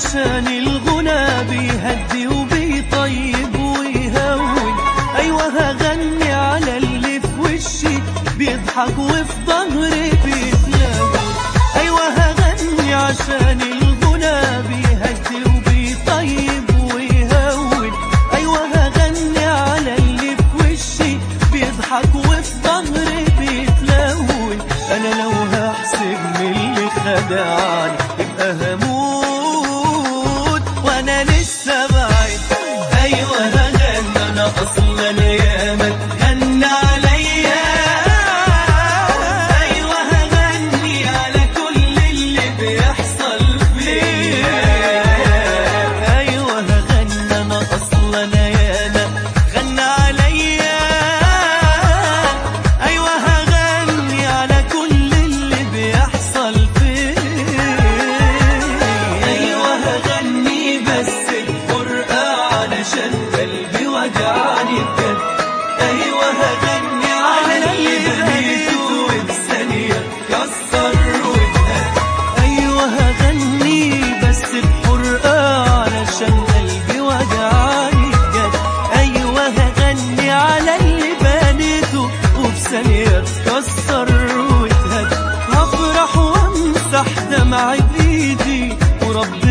عشان الغنى بيهدي وبيطيب ويهون ايوه هغني على اللي في وشي بيضحك وفي ظهري بيتلون ايوه هغني عشان الغنى بيهدي وبيطيب ويهون ايوه هغني على اللي في وشي بيضحك وفي ظهري بيتلون انا لو هحسب من اللي خدعني يبقى هموت وانا لسه بعيد ايوه هغنى انا اصلا ياما غنى عليا ايوه هغني على كل اللي بيحصل فيا ايوه هغنى انا اصلا ياما غنى عليا ايوه هغني على كل اللي بيحصل فيا ايوه هغني بس الفرقة علشان قلبي وجعني بجد ايوه هغني على اللي بنيته وبثانية كسر واتهد ايوه هغني بس بحرقة علشان قلبي وجعني بجد ايوه هغني على اللي بنيته وبثانية اتكسر واتهد هفرح وامسح دمعي بايدي وربنا